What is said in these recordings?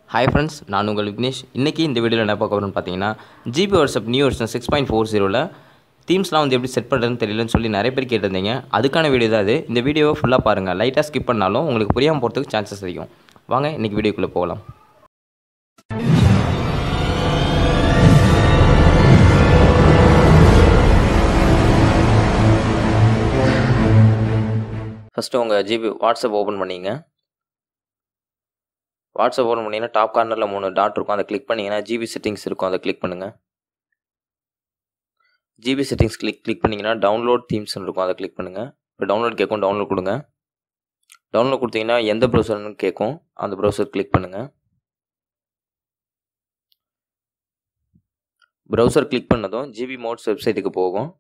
hi friends நான் உங்கள் விக்னேஷ் இன்றைக்கி இந்த வீடியோவில் என்ன பார்க்க போகிறோம்னு பார்த்தீங்கன்னா GB WhatsApp new version six point four ஜீரோவில் தீம்ஸ்லாம் வந்து எப்படி செட் பண்ணுறதுன்னு தெரியலன்னு சொல்லி நிறைய பேர் கேட்டிருந்தீங்க அதுக்கான வீடியோ தான் அது இந்த வீடியோவை ஃபுல்லாக பாருங்கள் லைட்டாக ஸ்கிப் பண்ணாலும் உங்களுக்கு புரியாமல் போகிறதுக்கு சான்சஸ் அதிகம் வாங்க இன்றைக்கி வீடியோக்குள்ளே போகலாம் ஃபஸ்ட்டு உங்கள் ஜிபி வாட்ஸ்அப் ஓப்பன் பண்ணிங்க வாட்ஸ்அப் ஓப்பன் பண்ணிங்கன்னா டாப் கார்னரில் மூணு டாட் இருக்கும் அதை கிளிக் பண்ணிங்கன்னா ஜிபி செட்டிங்ஸ் இருக்கும் அதை கிளிக் பண்ணுங்கள் ஜிபி செட்டிங்ஸ் கிளிக் கிளிக் பண்ணிங்கன்னா டவுன்லோட் தீம்ஸ்னு இருக்கும் அதை கிளிக் பண்ணுங்கள் இப்போ டவுன்லோட் கேட்கும் டவுன்லோட் கொடுங்க டவுன்லோட் கொடுத்தீங்கன்னா எந்த ப்ரௌசர்னு கேட்கும் அந்த ப்ரௌசர் கிளிக் பண்ணுங்கள் ப்ரௌசர் கிளிக் பண்ணதும் ஜிபி மோட்ஸ் வெப்சைட்டுக்கு போகும்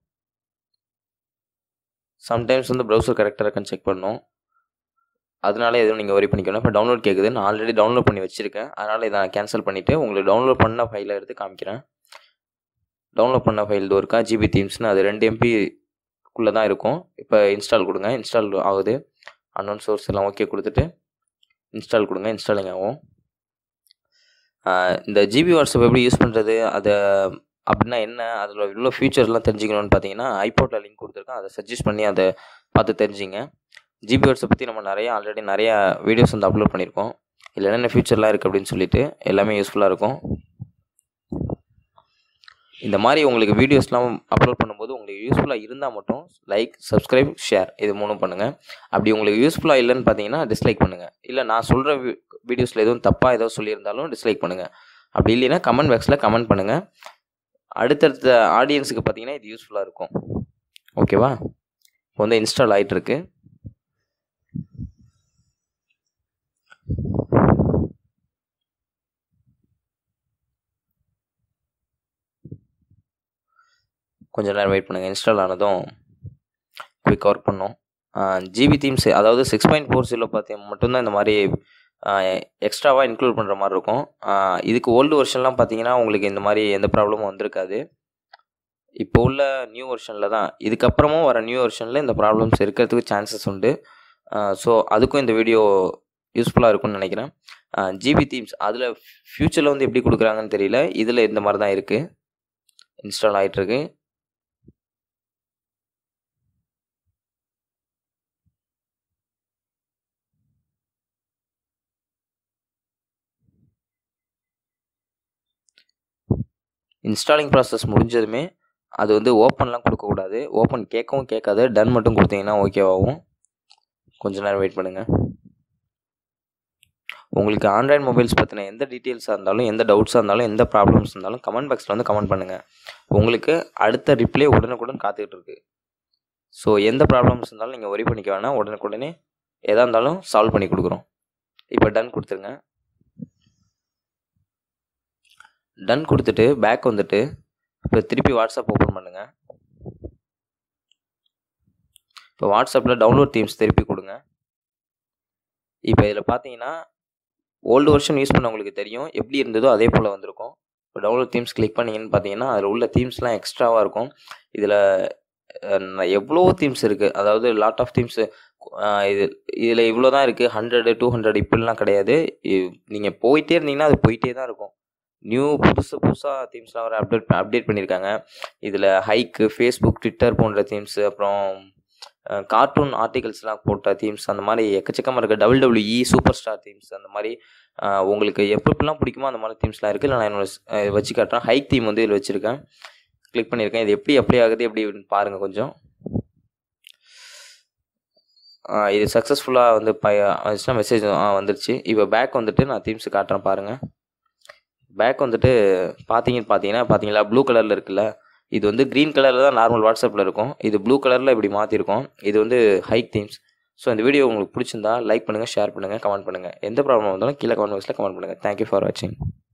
சம்டைம்ஸ் வந்து ப்ரௌசர் கரெக்டாக இருக்கான்னு செக் பண்ணணும் அதனால எதுவும் நீங்கள் ஒரி பண்ணிக்கணும் இப்போ டவுன்லோட் கேட்குது நான் ஆல்ரெடி டவுன்லோட் பண்ணி வச்சுருக்கேன் அதனால் இதை நான் கேன்சல் பண்ணிவிட்டு உங்களுக்கு டவுன்லோட் பண்ண ஃபைலை எடுத்து காமிக்கிறேன் டவுன்லோட் பண்ண ஃபைல் இது இருக்கா ஜிபி தீம்ஸ்னு அது ரெண்டு எம்பிக்குள்ளே தான் இருக்கும் இப்போ இன்ஸ்டால் கொடுங்க இன்ஸ்டால் ஆகுது அன்னோன் சோர்ஸ் எல்லாம் ஓகே கொடுத்துட்டு இன்ஸ்டால் கொடுங்க இன்ஸ்டாலிங் ஆகும் இந்த ஜிபி வாட்ஸ்அப் எப்படி யூஸ் பண்ணுறது அதை அப்படின்னா என்ன அதில் உள்ள ஃபியூச்சர்லாம் தெரிஞ்சுக்கணும்னு பார்த்தீங்கன்னா ஐபோட்டில் லிங்க் கொடுத்துருக்கேன் அதை சஜஸ்ட் பண்ணி அதை பார்த்து தெரிஞ்சுங்க ஜிபி வாட்ஸ்அப் பற்றி நம்ம நிறையா ஆல்ரெடி நிறையா வீடியோஸ் வந்து அப்லோட் பண்ணியிருக்கோம் இதில் என்னென்ன ஃபியூச்சர்லாம் இருக்குது அப்படின்னு சொல்லிட்டு எல்லாமே யூஸ்ஃபுல்லாக இருக்கும் இந்த மாதிரி உங்களுக்கு வீடியோஸ்லாம் அப்லோட் பண்ணும்போது உங்களுக்கு யூஸ்ஃபுல்லாக இருந்தால் மட்டும் லைக் சப்ஸ்கிரைப் ஷேர் இது மூணும் பண்ணுங்கள் அப்படி உங்களுக்கு யூஸ்ஃபுல்லாக இல்லைன்னு பார்த்தீங்கன்னா டிஸ்லைக் பண்ணுங்கள் இல்லை நான் சொல்கிற வீடியோஸில் எதுவும் தப்பாக ஏதோ சொல்லியிருந்தாலும் டிஸ்லைக் பண்ணுங்கள் அப்படி இல்லைன்னா கமெண்ட் பாக்ஸில் கமெண்ட் பண்ணுங்கள் அடுத்தடுத்த ஆடியன்ஸுக்கு பார்த்தீங்கன்னா இது யூஸ்ஃபுல்லாக இருக்கும் ஓகேவா இப்போ வந்து இன்ஸ்டால் ஆகிட்டுருக்கு கொஞ்சம் நேரம் வெயிட் பண்ணுங்கள் இன்ஸ்டால் ஆனதும் குயிக் ஒர்க் பண்ணோம் ஜிபி தீம்ஸ் அதாவது சிக்ஸ் பாயிண்ட் ஃபோர் ஜீரோ பார்த்தீங்கன்னா மட்டும்தான் இந்த மாதிரி எக்ஸ்ட்ராவாக இன்க்ளூட் பண்ணுற மாதிரி இருக்கும் இதுக்கு ஓல்டு வெர்ஷன்லாம் பார்த்தீங்கன்னா உங்களுக்கு இந்த மாதிரி எந்த ப்ராப்ளமும் வந்திருக்காது இப்போ உள்ள நியூ வெர்ஷனில் தான் இதுக்கப்புறமும் வர நியூ வெர்ஷனில் இந்த ப்ராப்ளம்ஸ் இருக்கிறதுக்கு சான்சஸ் உண்டு ஸோ அதுக்கும் இந்த வீடியோ யூஸ்ஃபுல்லாக இருக்கும்னு நினைக்கிறேன் ஜிபி தீம்ஸ் அதில் ஃப்யூச்சரில் வந்து எப்படி கொடுக்குறாங்கன்னு தெரியல இதில் இந்த மாதிரி தான் இருக்குது இன்ஸ்டால் ஆகிட்டுருக்கு இன்ஸ்டாலிங் ப்ராசஸ் முடிஞ்சதுமே அது வந்து ஓப்பன்லாம் கொடுக்கக்கூடாது ஓப்பன் கேட்கவும் கேட்காது டன் மட்டும் கொடுத்தீங்கன்னா ஓகேவாகும் கொஞ்ச நேரம் வெயிட் பண்ணுங்கள் உங்களுக்கு ஆண்ட்ராய்ட் மொபைல்ஸ் பற்றின எந்த டீட்டெயில்ஸாக இருந்தாலும் எந்த டவுட்ஸாக இருந்தாலும் எந்த ப்ராப்ளம்ஸ் இருந்தாலும் கமெண்ட் பாக்ஸில் வந்து கமெண்ட் பண்ணுங்கள் உங்களுக்கு அடுத்த ரிப்ளை உடனுக்குடன் காத்துக்கிட்டு இருக்கு ஸோ எந்த ப்ராப்ளம்ஸ் இருந்தாலும் நீங்கள் ஒரி பண்ணிக்க வேணாம் உடனுக்குடனே எதாக இருந்தாலும் சால்வ் பண்ணி கொடுக்குறோம் இப்போ டன் கொடுத்துருங்க டன் கொடுத்துட்டு பேக் வந்துட்டு இப்போ திருப்பி வாட்ஸ்அப் ஓப்பன் பண்ணுங்கள் இப்போ வாட்ஸ்அப்பில் டவுன்லோட் தீம்ஸ் திருப்பி கொடுங்க இப்போ இதில் பார்த்தீங்கன்னா ஓல்டு வருஷன் யூஸ் பண்ணவங்களுக்கு தெரியும் எப்படி இருந்ததோ அதே போல் வந்திருக்கும் இப்போ டவுன்லோட் தீம்ஸ் கிளிக் பண்ணிங்கன்னு பார்த்தீங்கன்னா அதில் உள்ள தீம்ஸ்லாம் எக்ஸ்ட்ராவாக இருக்கும் இதில் எவ்வளோ தீம்ஸ் இருக்குது அதாவது லாட் ஆஃப் தீம்ஸு இது இதில் இவ்வளோ தான் இருக்குது ஹண்ட்ரடு டூ ஹண்ட்ரட் இப்படிலாம் கிடையாது நீங்கள் போயிட்டே இருந்தீங்கன்னா அது போயிட்டே தான் இருக்கும் நியூ புதுசு புதுசாக தீம்ஸ்லாம் வர அப்டேட் அப்டேட் பண்ணியிருக்காங்க இதில் ஹைக்கு ஃபேஸ்புக் ட்விட்டர் போன்ற தீம்ஸு அப்புறம் கார்ட்டூன் ஆர்டிகல்ஸ்லாம் போட்ட தீம்ஸ் அந்த மாதிரி எக்கச்சக்கமாக இருக்குது double W E superstar themes அந்த மாதிரி உங்களுக்கு எப்படிலாம் பிடிக்குமோ அந்த மாதிரி தீம்ஸ்லாம் இருக்குது நான் என்னோட வச்சு காட்டுறேன் ஹைக் தீம் வந்து இதில் வச்சுருக்கேன் கிளிக் பண்ணியிருக்கேன் இது எப்படி அப்ளை ஆகுது எப்படி பாருங்கள் கொஞ்சம் இது சக்ஸஸ்ஃபுல்லாக வந்து ப மெசேஜ் வந்துருச்சு இப்போ பேக் வந்துட்டு நான் தீம்ஸ் காட்டுறேன் பாருங்கள் பேக் வந்துட்டு பார்த்தீங்கன்னு பார்த்தீங்கன்னா பார்த்தீங்களா ப்ளூ கலரில் இருக்குல்ல இது வந்து க்ரீன் கலரில் தான் நார்மல் வாட்ஸ்அப்பில் இருக்கும் இது ப்ளூ கலரில் இப்படி மாற்றிருக்கோம் இது வந்து ஹைக் தீம்ஸ் ஸோ இந்த வீடியோ உங்களுக்கு பிடிச்சிருந்தா லைக் பண்ணுங்கள் ஷேர் பண்ணுங்கள் கமெண்ட் பண்ணுங்கள் எந்த ப்ராப்ளம் வந்தாலும் கீழே கமெண்ட் பாக்ஸில் கமெண்ட் பண்ணுங்கள் தேங்க்யூ ஃபார் வாட்சிங்